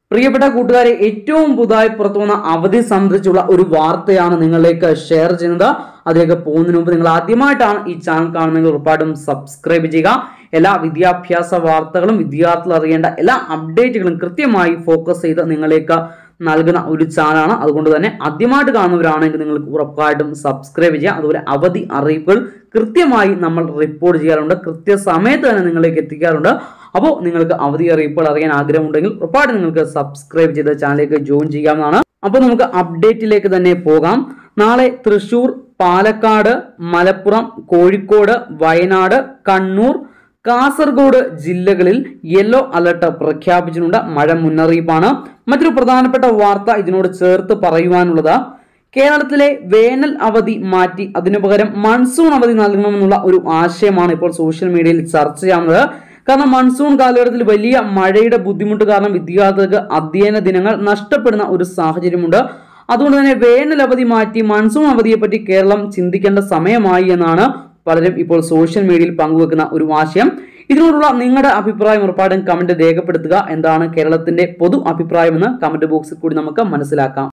പ്രിയപ്പെട്ട കൂട്ടുകാരെ ഏറ്റവും പുതുതായി പുറത്തു വന്ന അവധി സംബന്ധിച്ചുള്ള ഒരു വാർത്തയാണ് നിങ്ങളിലേക്ക് ഷെയർ ചെയ്യുന്നത് അതിലേക്ക് പോകുന്നതിന് മുമ്പ് നിങ്ങൾ ആദ്യമായിട്ടാണ് ഈ ചാനൽ കാണുന്നതെങ്കിൽ ഉറപ്പായിട്ടും സബ്സ്ക്രൈബ് ചെയ്യുക എല്ലാ വിദ്യാഭ്യാസ വാർത്തകളും വിദ്യാർത്ഥികൾ അറിയേണ്ട എല്ലാ അപ്ഡേറ്റുകളും കൃത്യമായി ഫോക്കസ് ചെയ്ത് നിങ്ങളിലേക്ക് നൽകുന്ന ഒരു ചാനലാണ് അതുകൊണ്ട് തന്നെ ആദ്യമായിട്ട് കാണുന്നവരാണെങ്കിൽ നിങ്ങൾക്ക് ഉറപ്പായിട്ടും സബ്സ്ക്രൈബ് ചെയ്യുക അതുപോലെ അവധി അറിയിപ്പുകൾ കൃത്യമായി നമ്മൾ റിപ്പോർട്ട് ചെയ്യാറുണ്ട് കൃത്യസമയത്ത് തന്നെ നിങ്ങളിലേക്ക് എത്തിക്കാറുണ്ട് അപ്പോൾ നിങ്ങൾക്ക് അവധി അറിയിപ്പുകൾ അറിയാൻ ആഗ്രഹമുണ്ടെങ്കിൽ ഉറപ്പായിട്ടും നിങ്ങൾക്ക് സബ്സ്ക്രൈബ് ചെയ്ത് ചാനലിലേക്ക് ജോയിൻ ചെയ്യാവുന്നതാണ് അപ്പോൾ നമുക്ക് അപ്ഡേറ്റിലേക്ക് തന്നെ പോകാം നാളെ തൃശൂർ പാലക്കാട് മലപ്പുറം കോഴിക്കോട് വയനാട് കണ്ണൂർ കാസർഗോഡ് ജില്ലകളിൽ യെല്ലോ അലർട്ട് പ്രഖ്യാപിച്ചിട്ടുണ്ട് മഴ മുന്നറിയിപ്പാണ് മറ്റൊരു പ്രധാനപ്പെട്ട വാർത്ത ഇതിനോട് ചേർത്ത് പറയുവാനുള്ളത് കേരളത്തിലെ വേനൽ അവധി മാറ്റി അതിനു പകരം മൺസൂൺ അവധി നൽകണമെന്നുള്ള ഒരു ആശയമാണ് ഇപ്പോൾ സോഷ്യൽ മീഡിയയിൽ ചർച്ച ചെയ്യുന്നത് കാരണം മൺസൂൺ കാലഘട്ടത്തിൽ വലിയ മഴയുടെ ബുദ്ധിമുട്ട് കാരണം വിദ്യാർത്ഥികൾക്ക് അധ്യയന ദിനങ്ങൾ നഷ്ടപ്പെടുന്ന ഒരു സാഹചര്യമുണ്ട് അതുകൊണ്ട് തന്നെ വേനൽ അവധി മാറ്റി മൺസൂൺ അവധിയെപ്പറ്റി കേരളം ചിന്തിക്കേണ്ട സമയമായി എന്നാണ് പലരും ഇപ്പോൾ സോഷ്യൽ മീഡിയയിൽ പങ്കുവെക്കുന്ന ഒരു ആശയം ഇതിനോടുള്ള നിങ്ങളുടെ അഭിപ്രായം ഉറപ്പായിട്ടും കമന്റ് രേഖപ്പെടുത്തുക എന്താണ് കേരളത്തിന്റെ പൊതു അഭിപ്രായമെന്ന് കമന്റ് ബോക്സിൽ കൂടി നമുക്ക് മനസ്സിലാക്കാം